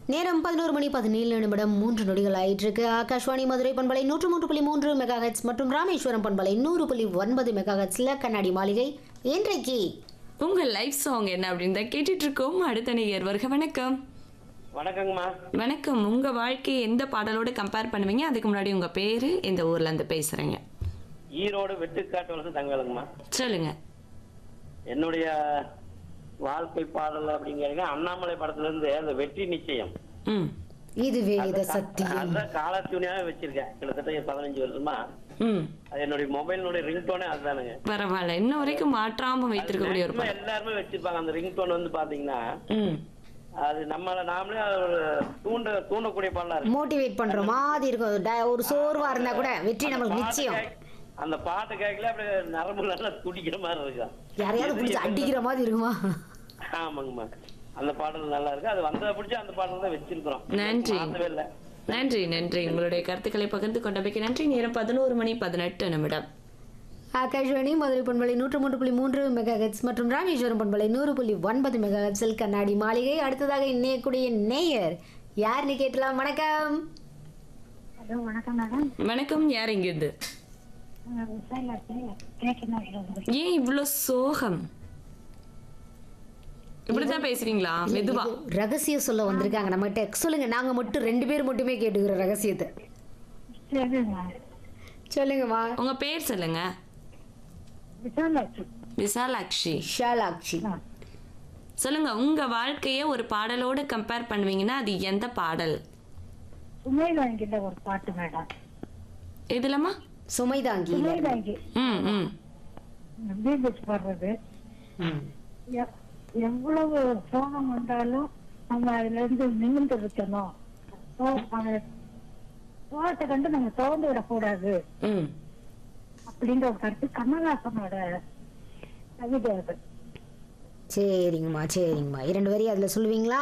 நேரம் பதினோரு மணி பதினேழு நிமிடம் மூன்று நொடிகள் ஆயிட்டிருக்கு ஆகாஷ்வாணி மதுரை பண்பலை நூற்று மூன்று புள்ளி மூன்று மெகா மற்றும் ராமேஸ்வரம் பண்பலை நூறு புள்ளி ஒன்பது மெகா கண்ணாடி மாளிகை இன்றைக்கு உங்க லைஃப் சாங் என்ன அப்படின்னு தான் கேட்டுட்டு இருக்கோம் அடுத்த நேயர் வருக வணக்கம் வணக்கங்கம்மா வணக்கம் உங்க வாழ்க்கையை எந்த பாடலோட கம்பேர் பண்ணுவீங்க அதுக்கு முன்னாடி உங்க பேரு எந்த ஊர்ல இருந்து பேசுறீங்க ஈரோடு வெட்டுக்காட்டு வளர்ந்து தங்கவேலுங்கம்மா சொல்லுங்க என்னுடைய வாழ்க்கை பாடல் அப்படிங்கிறீங்க அண்ணாமலை படத்துல இருந்து அந்த வெற்றி நிச்சயம் ம் இது வேத சத்தியம் அதான் காலத்துணியாவே வச்சிருக்கேன் கிட்டத்தட்ட பதினஞ்சு வருஷமா ம் அது என்னுடைய மொபைலினுடைய ரிங்டோனே அதுதானுங்க பரவாயில்ல இன்ன வரைக்கும் மாற்றாம வைத்திருக்கக்கூடிய ஒரு maximum பாடல் எல்லாருமே வச்சிருப்பாங்க அந்த ரிங்டோன் வந்து பாத்தீங்கன்னா ம் அது நம்மள நாமளே அது ஒரு தூண்ட தூண்டக்கூடிய பாடலா இருக்கு மோட்டிவேட் பண்ற மாதிரி இருக்கும் ட- ஒரு சோர்வா இருந்தா கூட வெற்றி நம்மளுக்கு பாட்டு நிச்சயம் கேக்க- அந்த பாட்டு கேட்கல அப்படியே நரம்பு நல்லா துடிக்கிற மாதிரி இருக்கா யாரையாவது பிடிச்சி அடிக்கிற மாதிரி இருக்குமா ஆமாங்கம்மா அந்த பாடல் நல்லா இருக்கு அது வந்த பிடிச்சி அந்த பாடல் தான் வச்சிருக்கிறோம் நன்றி. மாத்தவே இல்லை நன்றி நன்றி உங்களுடைய கருத்துக்களை பகிர்ந்து கொண்டமைக்கு நன்றி நேரம் பதினோரு மணி பதினெட்டு நிமிடம் ஆகாஷ்வாணி மதுரை பண்பலை நூற்று மூன்று புள்ளி மூன்று மெகா மற்றும் ராமேஸ்வரம் பண்பலை நூறு புள்ளி ஒன்பது மெகா கண்ணாடி மாளிகை அடுத்ததாக இணையக்கூடிய நேயர் யாருன்னு கேட்டலாம் வணக்கம் ஹலோ வணக்கம் மேடம் வணக்கம் யார் இங்கிருந்து கேட்கணும் ஏன் இவ்வளோ சோகம் இப்படிதான் பேசுறீங்களா மெதுவா ரகசியம் சொல்ல வந்திருக்காங்க நம்மகிட்ட சொல்லுங்க நாங்க மட்டும் ரெண்டு பேர் மட்டுமே கேட்டுக்கிறோம் ரகசியத்தை சரிங்க சொல்லுங்கம்மா உங்க பேர் சொல்லுங்க விசாலாட்சி விசாலாட்சி ஷாலாக்ஷி சொல்லுங்க உங்க வாழ்க்கைய ஒரு பாடலோட கம்பேர் பண்ணுவீங்கன்னா அது எந்த பாடல் சுமை வாங்கிட்ட ஒரு பாட்டு மேடம் இதுலமா சுமைதாங்கி சுமை வாங்கி ம் ம் பிபிஎஸ் பாடுறது ம். எ- எவ்வளவு சோகம் வந்தாலும் நம்ம அதுல இருந்து நிமிர்ந்து இருக்கணும் சோ- அந்த சோகத்தை கண்டு நம்ம தோந்து விடக்கூடாது ம் அப்படின்ற ஒரு கருத்து கண்ணதாசனோட கவிதை அது சரிங்கம்மா சரிங்கம்மா இரண்டு வரி அதுல சொல்லுவீங்களா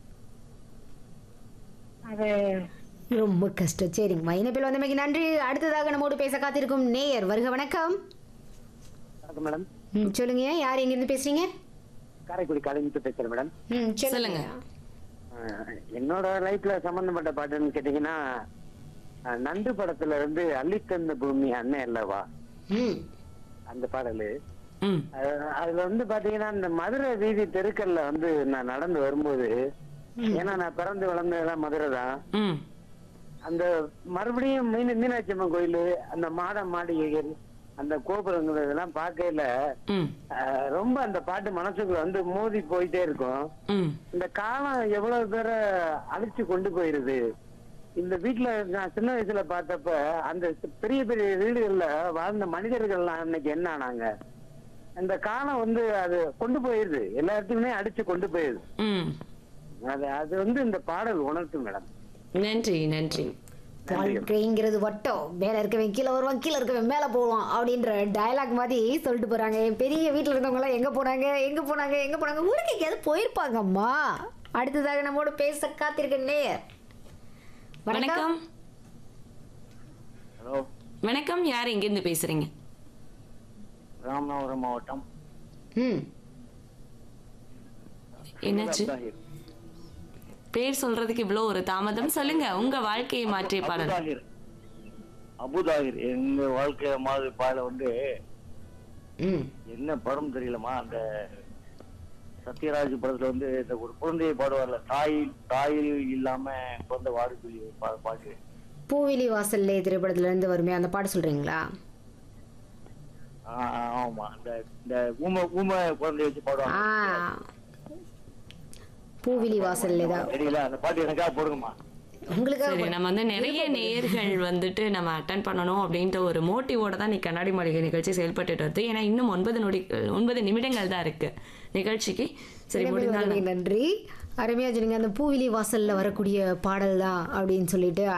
அது ரொம்ப கஷ்டம் சரிங்கம்மா இணைப்பில் வந்தமைக்கு நன்றி அடுத்ததாக நம்மோடு பேச காத்திருக்கும் நேயர் வருக வணக்கம் வணக்கம் மேடம் ம் சொல்லுங்க யார் எங்கிருந்து பேசுறீங்க காரைக்குடி கலைஞர் பேசுறேன் மேடம் ம் சொல்லுங்க. சொல்லுங்க அஹ் என்னோட லைஃப்ல சம்பந்தப்பட்ட பாட்டுன்னு கேட்டீங்கன்னா அஹ் நண்டு படத்துல இருந்து அள்ளித்தந்த பூமி அண்ணன் அல்லவா ம் அந்த பாடலு ம் அஹ் அதுல வந்து பாத்தீங்கன்னா இந்த மதுரை வீதி தெருக்கல்ல வந்து நான் நடந்து வரும்போது ஏன்னா நான் பிறந்து வளர்ந்ததெல்லாம் மதுரை தான் ம் அந்த மறுபடியும் மீன் மீனாட்சி அம்மன் கோயில் அந்த மாட மாளிகைகள் அந்த கோபுரங்கள் இதெல்லாம் பார்க்கையில ம் அஹ் ரொம்ப அந்த பாட்டு மனசுக்குள்ள வந்து மோதி போயிட்டே இருக்கும் ம் இந்த காலம் எவ்வளவு பேரை அழிச்சு கொண்டு போயிருது இந்த வீட்டுல நான் சின்ன வயசுல பார்த்தப்ப அந்த பெரிய பெரிய வீடுகள்ல வாழ்ந்த மனிதர்கள்லாம் இன்னைக்கு என்ன ஆனாங்க அந்த காலம் வந்து அது கொண்டு போயிருது எல்லா இடத்துக்குமே அடிச்சு கொண்டு போயிருது ம் அது அது வந்து இந்த பாடல் உணர்த்து மேடம் நன்றி நன்றி வாழ்க்கைங்கிறது வட்டம் மேல இருக்கவன் கீழே வருவான் கீழே இருக்கவன் மேல போவான் அப்படின்ற டயலாக் மாதிரி சொல்லிட்டு போறாங்க என் பெரிய வீட்டுல இருந்தவங்க எல்லாம் எங்க போனாங்க எங்க போனாங்க எங்க போனாங்க ஊருக்கு எங்கேயாவது போயிருப்பாங்கம்மா அடுத்ததாக நம்மோட பேச காத்திருக்க நேயர் வணக்கம் ஹலோ வணக்கம் யார் எங்கிருந்து பேசுறீங்க ராமநாதபுரம் மாவட்டம் ம் என்னாச்சு பேர் சொல்றதுக்கு இவ்வளோ ஒரு தாமதம் சொல்லுங்க உங்க வாழ்க்கையை மாற்றிய பாடல் அபுதாகிர் அபுதாகிர் எங்க வாழ்க்கை மாதிரி பாடல வந்து ம் என்ன படம் தெரியலமா அந்த சத்யராஜ் படத்துல வந்து இந்த ஒரு குழந்தையை பாடுவார்ல தாய் தாயில் இல்லாம குழந்தை வாடு சொல்லி ஒரு பா- பாட்டு பூவிலி வாசல்லே திரைப்படத்துல இருந்து வருமே அந்த பாட்டு சொல்றீங்களா ஆ, ஆ, ஆமா இந்த இந்த ஊமை ஊமை குழந்தைய வச்சு ஆ பாடுவாங்க பூவிலி வாசல்லே தான் தெரியல அந்த பாட்டு எனக்காக போடுங்கம்மா உங்களுக்காக சரி நம்ம வந்து நிறைய நேயர்கள் வந்துட்டு நம்ம அட்டன் பண்ணணும் அப்படின்ற ஒரு மோட்டிவோட தான் நீ கண்ணாடி மாளிகை நிகழ்ச்சி செயல்பட்டுட்டு வருது ஏன்னா இன்னும் ஒன்பது நொடி ஒன்பது நிமிடங்கள் தான் இருக்கு நிகழ்ச்சிக்கு சரி இணைப்பில் முடிந்தால் வந்தமைக்கு நன்றி அருமையா சொன்னீங்க அந்த பூவிலி வாசல்ல வரக்கூடிய பாடல் தான் அப்படின்னு சொல்லிட்டு